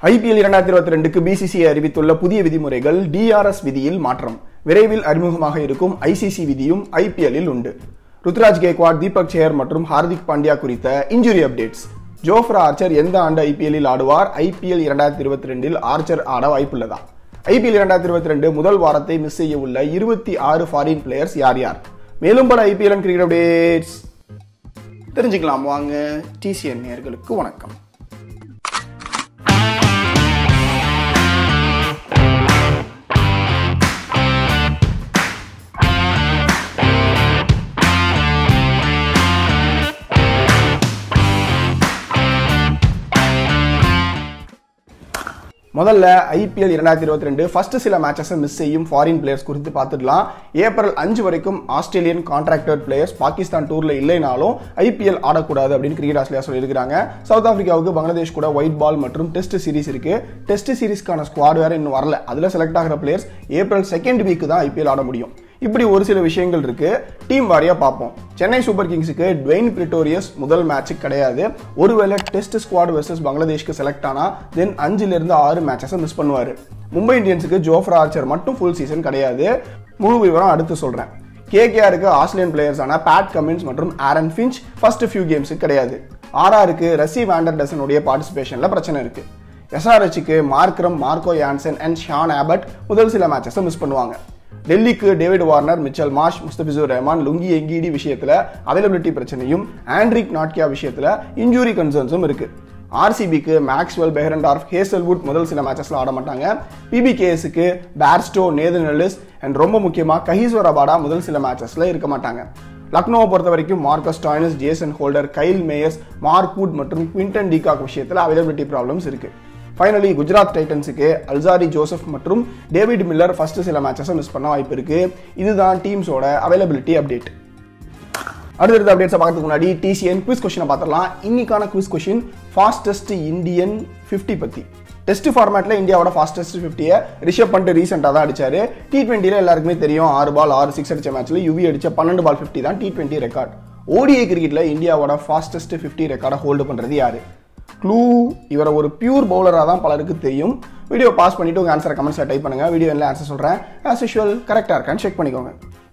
IPL இரண்டாயிரத்தி இருபத்தி ரெண்டுக்கு பிசிசிஐ அறிவித்துள்ள புதிய விதிமுறைகள் டிஆர்எஸ் விதியில் மாற்றம் விரைவில் அறிமுகமாக இருக்கும் ஐசிசி விதியும் ஐபிஎல்லில் உண்டு ருத்ராஜ் கேக்வாட் தீபக் சேர் மற்றும் ஹார்திக் பாண்டியா குறித்த இன்ஜுரி அப்டேட்ஸ் ஜோஃப்ரா ஆர்ச்சர் எந்த ஆண்டு ஐபிஎல்லில் ஆடுவார் ஐபிஎல் இரண்டாயிரத்தி இருபத்தி ரெண்டில் ஆர்ச்சர் ஆட வாய்ப்புள்ளதா ஐபிஎல் இரண்டாயிரத்தி இருபத்தி ரெண்டு முதல் வாரத்தை மிஸ் செய்ய உள்ள இருபத்தி ஆறு ஃபாரின் பிளேயர்ஸ் யார் யார் மேலும் பல ஐபிஎல் கிரிக்கெட் அப்டேட்ஸ் தெரிஞ்சுக்கலாம் வாங்க டிசிஎன் நேர்களுக்கு வணக்கம் முதல்ல ஐபிஎல் இரண்டாயிரத்தி இருபத்தி ரெண்டு ஃபர்ஸ்ட் சில மேட்சஸை மிஸ் செய்யும் ஃபாரின் பிளேயர்ஸ் குறித்து பார்த்துடலாம் ஏப்ரல் அஞ்சு வரைக்கும் ஆஸ்திரேலியன் கான்ட்ராக்டட் பிளேயர்ஸ் பாகிஸ்தான் டூர்ல இல்லைனாலும் ஐபிஎல் ஆடக்கூடாது அப்படின்னு கிரிக்கெட் ஆஸ்திரேலியா சொல்லியிருக்காங்க சவுத் ஆப்பிரிக்காவுக்கு பங்களாதேஷ் கூட ஒயிட் பால் மற்றும் டெஸ்ட் சீரிஸ் இருக்கு டெஸ்ட் சீரிஸ்க்கான ஸ்குவாட் வேற இன்னும் வரல அதுல செலக்ட் ஆகிற பிளேயர்ஸ் ஏப்ரல் செகண்ட் வீக் தான் ஐபிஎல் ஆட முடியும் இப்படி ஒரு சில விஷயங்கள் இருக்கு டீம் வாரியா பார்ப்போம் சென்னை சூப்பர் கிங்ஸுக்கு ட்வெயின் பிரிட்டோரியஸ் முதல் மேட்ச் கிடையாது ஒருவேளை டெஸ்ட் ஸ்குவாட் வெர்சஸ் பங்களாதேஷ்க்கு செலக்ட் ஆனா தென் அஞ்சுல இருந்து ஆறு மேட்சஸை மிஸ் பண்ணுவாரு மும்பை இந்தியன்ஸுக்கு ஜோஃப்ரா ஆர்ச்சர் மட்டும் ஃபுல் சீசன் கிடையாது முழு விவரம் அடுத்து சொல்றேன் கேகேஆருக்கு ஆஸ்திரேலியன் பிளேயர்ஸான பேட் கமின்ஸ் மற்றும் ஆரன் ஃபின்ச் ஃபர்ஸ்ட் ஃபியூ கேம்ஸுக்கு கிடையாது ஆர்ஆருக்கு ரசி வேண்டர்டசனுடைய பார்ட்டிசிபேஷன்ல பிரச்சனை இருக்கு எஸ்ஆர்ஹெச்சுக்கு Markram Marco Jansen and Sean Abbott முதல் சில மேட்சஸை மிஸ் பண்ணுவாங்க டெல்லிக்கு David Warner Mitchell Marsh Mustafizur Rahman Lungi Ngidi விஷயத்துல அவைலபிலிட்டி பிரச்சனையும் ஆண்ட்ரிக் நாட்கியா விஷயத்துல இன்ஜூரி கன்சர்ன்ஸும் இருக்கு ஆர்சிபிக்கு மேக்ஸ்வெல் பெஹரண்டார்ஃப் ஹேசல்வுட் முதல் சில மேட்சஸ்ல ஆட மாட்டாங்க பிபிகேஎஸ்க்கு பேர்ஸ்டோ நேதன் எல்லிஸ் அண்ட் ரொம்ப முக்கியமா கஹீஸ்வர் அபாடா முதல் சில மேட்சஸ்ல இருக்க மாட்டாங்க லக்னோவை பொறுத்த வரைக்கும் Marcus Stoinis Jason Holder Kyle Mayers Mark Wood மற்றும் குவிண்டன் டிகாக் விஷயத்துல அவைலபிலிட்டி ப்ராப்ளம்ஸ் இருக்கு ஃபைனலி குஜராத் டைட்டன்ஸுக்கு அல்சாரி ஜோசப் மற்றும் டேவிட் மில்லர் ஃபர்ஸ்ட் சில மேட்சஸை மிஸ் பண்ண வாய்ப்பு இருக்கு இதுதான் டீம்ஸோட அவைலபிலிட்டி அப்டேட் அடுத்தடுத்த அப்டேட்ஸை பார்க்கறதுக்கு முன்னாடி டிசிஎன் குவிஸ் கொஸ்டினை பார்த்துடலாம் இன்னைக்கான quiz question fastest Indian fifty பத்தி டெஸ்ட் ஃபார்மேட்ல இந்தியாவோட ஃபாஸ்டஸ்ட் ஃபிஃப்டியை ரிஷப் பண்ணிட்டு ரீசெண்டாக தான் அடிச்சாரு டி டுவெண்ட்டியில் எல்லாருக்குமே தெரியும் ஆறு பால் ஆறு சிக்ஸ் அடிச்ச மேட்ச்ல யுவி அடிச்ச பன்னெண்டு பால் ஃபிஃப்டி தான் டி டுவெண்ட்டி ரெக்கார்ட் ஓடிஐ கிரிக்கெட்ல இந்தியாவோட ஃபாஸ்டஸ்ட் ஃபிஃப்டி ரெக்கார்டை ஹோல்டு பண்றது யாரு க்ளூ இவரை ஒரு பியூர் பவுலராக தான் பலருக்கு தெரியும் வீடியோ பாஸ் பண்ணிட்டு உங்கள் ஆன்சரை கமெண்ட்ஸில் டைப் பண்ணுங்க வீடியோ என்ன ஆன்சர் சொல்கிறேன் ஆஸ் யூஷுவல் கரெக்டாக இருக்கான்னு செக் பண்ணிக்கோங்க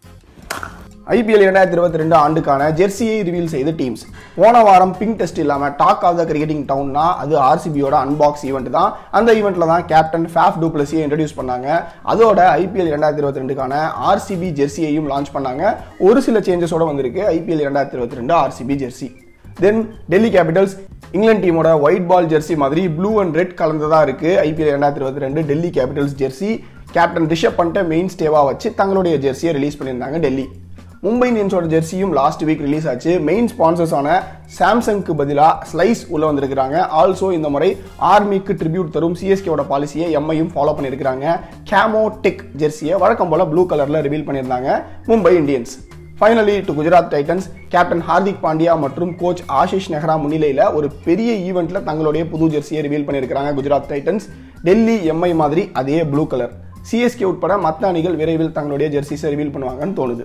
ஐபிஎல் இரண்டாயிரத்தி இருபத்தி ரெண்டு ஆண்டுக்கான ஜெர்சியை ரிவீல் செய்த டீம்ஸ் போன வாரம் பிங்க் டெஸ்ட் இல்லாமல் டாக் ஆஃப் த கிரிக்கெட்டிங் டவுன்னா அது ஆர்சிபியோட அன்பாக்ஸ் ஈவெண்ட் தான் அந்த ஈவெண்ட்ல தான் கேப்டன் ஃபேஃப் டூப்ளஸியை இன்ட்ரடியூஸ் பண்ணாங்க அதோட ஐபிஎல் இரண்டாயிரத்தி இருபத்தி ரெண்டுக்கான ஆர்சிபி ஜெர்சியையும் லான்ச் பண்ணாங்க ஒரு சில சேஞ்சஸோட வந்திருக்கு ஐபிஎல் இரண்டாயிரத்தி இருபத்தி ரெண்டு RCB jersey then Delhi Capitals England டீமோட ஒயிட் பால் ஜெர்சி மாதிரி ப்ளூ அண்ட் ரெட் கலந்ததா இருக்கு ஐபிஎல் ரெண்டாயிரத்தி இருபத்தி ரெண்டு Delhi Capitals jersey captain Rishabh பண்ணிட்டு மெயின் ஸ்டேவா வச்சு தங்களுடைய ஜெர்சியை ரிலீஸ் பண்ணியிருந்தாங்க டெல்லி மும்பை இந்தியன்ஸோட ஜெர்சியும் லாஸ்ட் வீக் ரிலீஸ் ஆச்சு மெயின் ஸ்பான்சர்ஸான சாம்சங்க்கு பதிலாக ஸ்லைஸ் உள்ள வந்திருக்கிறாங்க ஆல்சோ இந்த முறை ஆர்மிக்கு ட்ரிபியூட் தரும் சிஎஸ்கேவோட பாலிசியை எம்ஐயும் ஃபாலோ பண்ணியிருக்கிறாங்க கேமோ டெக் ஜெர்சியை வழக்கம் போல ப்ளூ கலர்ல ரிவீல் பண்ணியிருந்தாங்க Mumbai Indians finally to Gujarat Titans captain Hardik Pandya மற்றும் கோச் ஆஷிஷ் நெஹ்ரா முன்னிலையில் ஒரு பெரிய ஈவெண்ட்ல தங்களுடைய புது ஜெர்சியை ரிவீல் பண்ணியிருக்கிறாங்க குஜராத் டைட்டன்ஸ் டெல்லி எம்ஐ மாதிரி அதே ப்ளூ கலர் சிஎஸ்கே உட்பட மற்ற அணிகள் விரைவில் தங்களுடைய ஜெர்சிஸை ரிவீல் பண்ணுவாங்கன்னு தோணுது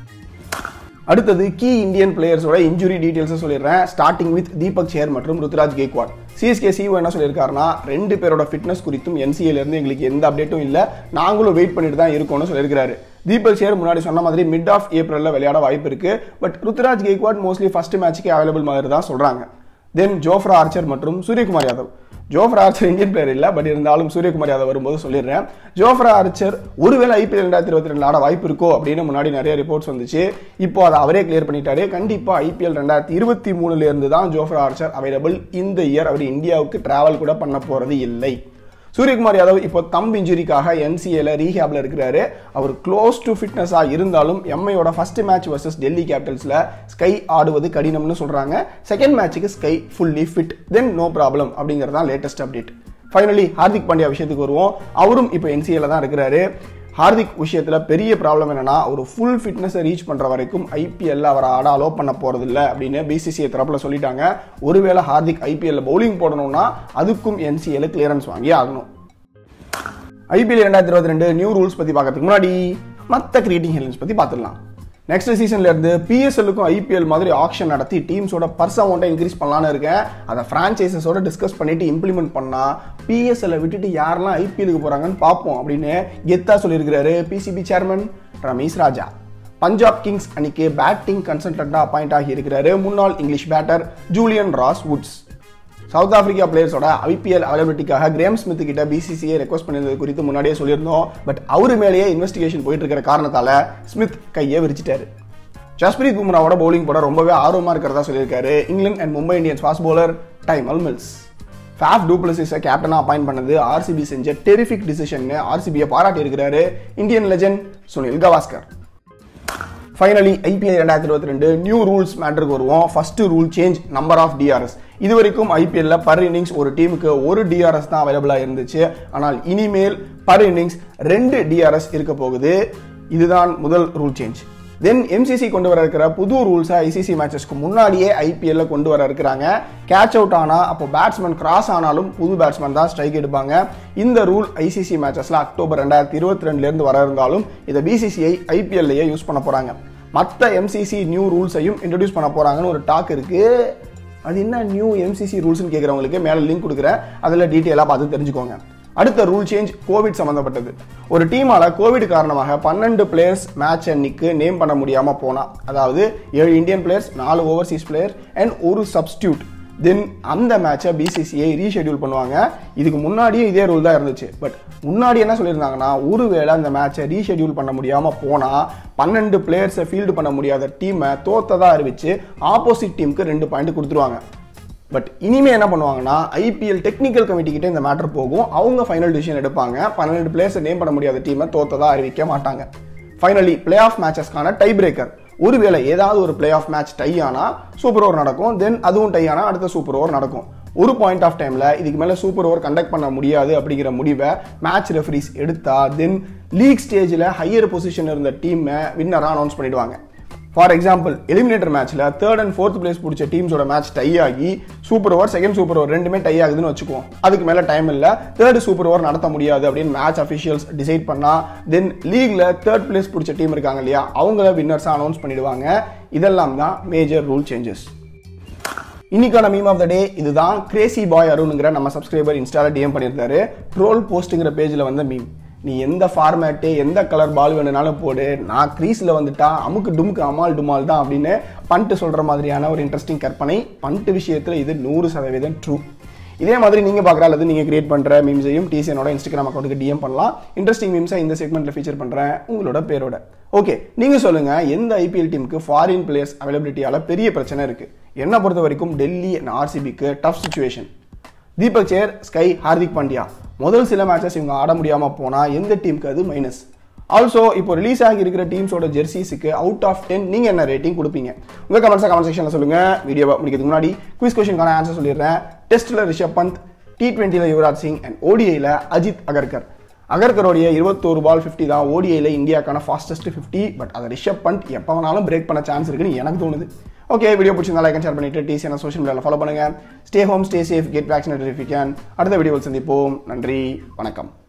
அடுத்தது கீ இந்தியன் பிளேயர்ஸோட இன்ஜுரி டீடைல்ஸை சொல்லிடுறேன் ஸ்டார்டிங் வித் தீபக் சேர் மற்றும் ருத்ராஜ் கேக்வாட் சிஎஸ்கே சிஓ என்ன சொல்லியிருக்காருன்னா ரெண்டு பேரோட ஃபிட்னஸ் குறித்தும் என்சிஏல இருந்து எங்களுக்கு எந்த அப்டேட்டும் இல்லை நாங்களும் வெயிட் பண்ணிட்டு தான் இருக்கோம்னு சொல்லியிருக்காரு தீபக் சேர் முன்னாடி சொன்ன மாதிரி மிட் ஆஃப் ஏப்ரலில் விளையாட வாய்ப்பு இருக்கு but Ruturaj Gaikwad mostly first மேட்ச்சுக்கு அவைலபிள் மாதிரி தான் சொல்றாங்க தென் ஜோஃப்ரா ஆர்ச்சர் மற்றும் Suryakumar Yadav Jofra Archer Indian player இல்லை பட் இருந்தாலும் சூரியகுமார் யாதவ் வரும்போது சொல்லிடுறேன் ஜோஃப்ரா ஆர்ச்சர் ஒருவேளை ஐபிஎல் ரெண்டாயிரத்தி இருபத்தி ரெண்டு ஆட வாய்ப்பு இருக்கோ அப்படின்னு முன்னாடி நிறைய ரிப்போர்ட்ஸ் வந்துச்சு இப்போ அதை அவரே கிளியர் பண்ணிட்டாரு கண்டிப்பா ஐபிஎல் ரெண்டாயிரத்தி இருபத்தி மூணுல இருந்து தான் ஜோஃப்ரா ஆர்ச்சர் அவைலபிள் இந்த இயர் அவர் இந்தியாவுக்கு டிராவல் கூட பண்ண போறது இல்லை சூரியகுமார் யாதவ் இப்போ தம்ப் இன்ஜுரிக்காக என்சிஏல ரீஹேப்ல இருக்கிறாரு அவர் க்ளோஸ் டு ஃபிட்னஸா இருந்தாலும் எம்ஐயோட ஃபர்ஸ்ட் மேட்ச் வர்சஸ் டெல்லி கேபிட்டல்ஸ்ல ஸ்கை ஆடுவது கடினம்னு சொல்றாங்க செகண்ட் மேட்சுக்கு SKY fully fit then no problem அப்படிங்கிறது தான் latest update finally Hardik Pandya விஷயத்துக்கு வருவோம் அவரும் இப்போ என்சிஏல தான் இருக்கிறாரு ஹார்திக் விஷயத்துல பெரிய ப்ராப்ளம் என்னன்னா ஒரு ஃபுல் ஃபிட்னஸை ரீச் பண்ற வரைக்கும் ஐபிஎல்ல அவரை ஆட அலோ பண்ண போறது இல்லை அப்படின்னு பிசிசிஐ தரப்புல சொல்லிட்டாங்க ஒருவேளை ஹார்திக் ஐபிஎல்ல பவுலிங் போடணும்னா அதுக்கும் என்சிஎல் கிளியரன்ஸ் வாங்கி ஆகணும் ஐபிஎல் ரெண்டாயிரத்தி இருபத்தி ரெண்டு நியூ ரூல்ஸ் பத்தி பார்க்கறதுக்கு முன்னாடி மற்ற கிரியேட்டிங் ஹெலன்ஸ் பத்தி பார்த்துடலாம் நெக்ஸ்ட் சீசன்ல இருந்து பிஎஸ்எல்லுக்கும் ஐபிஎல் மாதிரி ஆக்ஷன் நடத்தி டீம்ஸோட பர்ஸ் அமௌண்ட்டை இன்க்ரீஸ் பண்ணலான்னு இருக்கேன் அதை ஃப்ரான்ச்சைசஸோட டிஸ்கஸ் பண்ணிட்டு இம்ப்ளிமெண்ட் பண்ணா பிஎஸ்எல்லை விட்டுட்டு யாரெல்லாம் ஐபிஎலுக்கு போறாங்கன்னு பார்ப்போம் அப்படின்னு கெத்தா சொல்லியிருக்கிறாரு PCB chairman Ramiz Raja Punjab Kings அணிக்கு பேட்டிங் கன்சல்டண்டா அப்பாயிண்ட் ஆகி இருக்கிறாரு முன்னாள் English batter Julian Ross Woods south Africa பிளேயர்ஸோட ஐபிஎல் அவைலபிலிட்டிக்காக கிரேம் ஸ்மித் கிட்ட பிசிசிஐ ரெக்வஸ்ட் பண்ணிருந்தது குறித்து முன்னாடியே சொல்லியிருந்தோம் பட் அவரு மேலேயே இன்வெஸ்டிகேஷன் போயிட்டு இருக்கிற காரணத்தால ஸ்மித் கையை விரிச்சிட்டாரு ஜஸ்பிரீத் பும்ராவோட பவுலிங் போட ரொம்பவே ஆர்வமா இருக்கிறதா சொல்லியிருக்காரு England and Mumbai Indians fast bowler Tymal Mills Faf டூப்ளசிஸை கேப்டனா அப்பாயிண்ட் பண்ணது ஆர்சிபி செஞ்ச டெரிஃபிக் டிசிஷன் ஆர்சிபியை பாராட்டி இருக்கிறாரு Indian legend Sunil Gavaskar finally IPL ரெண்டாயிரத்தி இருபத்தி ரெண்டு நியூ ரூல்ஸ் மேட்டருக்கு வருவோம் first rule change number of DRS இது வரைக்கும் ஐபிஎல்ல பர் இன்னிங்ஸ் ஒரு டீமுக்கு ஒரு டிஆர்எஸ் தான் அவைலபிளா இருந்துச்சு ஆனால் இனிமேல் பர் இன்னிங்ஸ் ரெண்டு டிஆர்எஸ் இருக்க போகுது இதுதான் முதல் ரூல் சேஞ்ச் தென் எம்சிசி கொண்டு வர இருக்கிற புது ரூல்ஸை ஐசிசி மேட்சஸ்க்கு முன்னாடியே ஐபிஎல்ல கொண்டு வர இருக்கிறாங்க கேட்ச் அவுட் ஆனா அப்போ பேட்ஸ்மேன் கிராஸ் ஆனாலும் புது பேட்ஸ்மேன் தான் ஸ்ட்ரைக் எடுப்பாங்க இந்த ரூல் ஐசிசி மேட்சஸ்ல அக்டோபர் ரெண்டாயிரத்தி இருபத்தி ரெண்டுல இருந்து வர இருந்தாலும் இதை பிசிசிஐ ஐபிஎல்லையே யூஸ் பண்ண போறாங்க மற்ற எம்சிசி நியூ ரூல்ஸையும் இன்ட்ரடியூஸ் பண்ண போறாங்கன்னு ஒரு டாக் இருக்கு அது என்ன நியூ எம்சிசி ரூல்ஸ்னு கேட்குறவங்களுக்கு மேலே லிங்க் கொடுக்குறேன் அதில் டீட்டெயிலாக பார்த்து தெரிஞ்சுக்கோங்க அடுத்த ரூல் சேஞ்ச் கோவிட் சம்மந்தப்பட்டது ஒரு டீமால கோவிட் காரணமாக பன்னெண்டு பிளேயர்ஸ் மேட்ச் அன்னைக்கு நேம் பண்ண முடியாம போனா அதாவது ஏழு இந்தியன் பிளேயர்ஸ் நாலு ஓவர்சீஸ் பிளேயர் அண்ட் ஒரு சப்ஸ்டியூட் தென் அந்த மேட்சை பிசிசிஐ ரீஷெடியூல் பண்ணுவாங்க இதுக்கு முன்னாடியே இதே ரூல் தான் இருந்துச்சு பட் முன்னாடி என்ன சொல்லியிருந்தாங்கன்னா ஒருவேளை அந்த மேட்சை ரீஷெடியூல் பண்ண முடியாம போனா பன்னெண்டு பிளேயர்ஸை ஃபீல்டு பண்ண முடியாத டீமை தோத்ததா அறிவிச்சு ஆப்போசிட் டீமுக்கு ரெண்டு பாயிண்ட் கொடுத்துருவாங்க பட் இனிமே என்ன பண்ணுவாங்கன்னா ஐபிஎல் டெக்னிக்கல் கமிட்டி கிட்ட இந்த மேட்டர் போகும் அவங்க ஃபைனல் டிசிஷன் எடுப்பாங்க பன்னெண்டு பிளேயர்ஸை நேம் பண்ண முடியாத டீமை தோத்ததா அறிவிக்க மாட்டாங்க ஃபைனலி பிளே ஆஃப் மேட்சஸ்க்கான டை பிரேக்கர் ஒருவேளை ஏதாவது ஒரு பிளே ஆஃப் மேட்ச் டை ஆனா சூப்பர் ஓவர் நடக்கும் தென் அதுவும் டை ஆனா அடுத்த சூப்பர் ஓவர் நடக்கும் ஒரு பாயிண்ட் ஆஃப் டைம்ல இதுக்கு மேல சூப்பர் ஓவர் கண்டக்ட் பண்ண முடியாது அப்படிங்கிற முடிவை மேட்ச் ரெஃபரிஸ் எடுத்தா தென் லீக் ஸ்டேஜில் ஹையர் பொசிஷன் இருந்த டீமை வின்னராக அனௌன்ஸ் பண்ணிடுவாங்க ஃபார் எக்ஸாம்பிள் எலிமினேட்டர் மேட்ச்ல தேர்ட் அண்ட் ஃபோர்த் பிளேஸ் பிடிச்ச டீம்ஸோட மேட்ச் டை ஆகி super over second super over ரெண்டுமே டை ஆகுதுன்னு வச்சுக்குவோம் அதுக்கு மேல டைம் இல்ல தேர்ட் சூப்பர் ஓவர் நடத்த முடியாது அப்படின்னு மேட்ச் அஃபிஷியல்ஸ் டிசைட் பண்ணா தென் லீக்ல தேர்ட் பிளேஸ் பிடிச்ச டீம் இருக்காங்க இல்லையா அவங்கள வின்னர்ஸா அனௌன்ஸ் பண்ணிடுவாங்க இதெல்லாம் தான் மேஜர் ரூல் சேஞ்சஸ் இன்னைக்கான மீம் ஆஃப் த டே இதுதான் கிரேசி பாய் அருணுங்கிற நம்ம சப்ஸ்கிரைபர் இன்ஸ்டால டிஎம் பண்ணியிருந்தாரு ட்ரோல் போஸ்ட்டுங்கிற பேஜில் வந்த மீம் நீ எந்த ஃபார்மேட்டு எந்த கலர் பால் வேணுனாலும் போடு நான் க்ரீஸில் வந்துட்டா அமுக்கு டுமுக்கு அமால் டுமால் தான் அப்படின்னு பண்ட்டு சொல்கிற மாதிரியான ஒரு இன்ட்ரெஸ்டிங் கற்பனை பண்ட்டு விஷயத்தில் இது நூறு சதவீதம் ட்ரூ இதே மாதிரி நீங்கள் பார்க்குற அல்லது நீங்கள் கிரியேட் பண்ணுற மீம்ஸையும் டிசிஎனோட இன்ஸ்டாகிராம் அக்கௌண்ட்டுக்கு டிஎம் பண்ணலாம் இன்ட்ரெஸ்டிங் மீம்ஸை இந்த செக்மெண்ட்டில் ஃபீச்சர் பண்ணுறேன் உங்களோட பேரோட ஓகே நீங்கள் சொல்லுங்கள் எந்த ஐபிஎல் டீமுக்கு ஃபாரின் பிளேயர்ஸ் அவைலபிலிட்டியால் பெரிய பிரச்சனை இருக்குது என்னை பொறுத்த வரைக்கும் டெல்லி அண்ட் ஆர்சிபிக்கு tough situation Deepak Chahar SKY Hardik Pandya முதல் சில மேட்சஸ் இவங்க ஆட முடியாமல் போனால் எந்த டீமுக்கு அது மைனஸ் ஆல்சோ இப்போ ரிலீஸ் ஆகி இருக்கிற டீம்ஸோட ஜெர்சிஸுக்கு அவுட் ஆஃப் டென் நீங்கள் என்ன ரேட்டிங் கொடுப்பீங்க உங்கள் கமெண்ட்ஸை கமெண்ட் செக்ஷனில் சொல்லுங்கள் வீடியோவை முடிக்கிறதுக்கு முன்னாடி குவிஸ் கொஷனுக்கான ஆன்சர் சொல்லிடுறேன் டெஸ்ட்டில் ரிஷப் பந்த் டி டுவெண்ட்டியில் யுவராஜ் சிங் அண்ட் ஓடிஐயில் அஜித் அகர்கர் அகர்கரோடைய இருபத்தோரு பால் ஃபிஃப்டி தான் ஓடிஐயில் இந்தியாக்கான ஃபாஸ்டஸ்ட் ஃபிஃப்டி பட் அதை ரிஷப் பந்த் எப்போ வேணாலும் பிரேக் பண்ண சான்ஸ் இருக்குன்னு எனக்கு தோணுது ஓகே வீடியோ பிடிச்சிருந்தா லைக் ஷேர் பண்ணிட்டு டிசியான சோஷியல் மீடியாவில் ஃபாலோ பண்ணுங்க stay home stay safe get vaccinated if you can அடுத்த வீடியோவில் சந்திப்போம் நன்றி வணக்கம்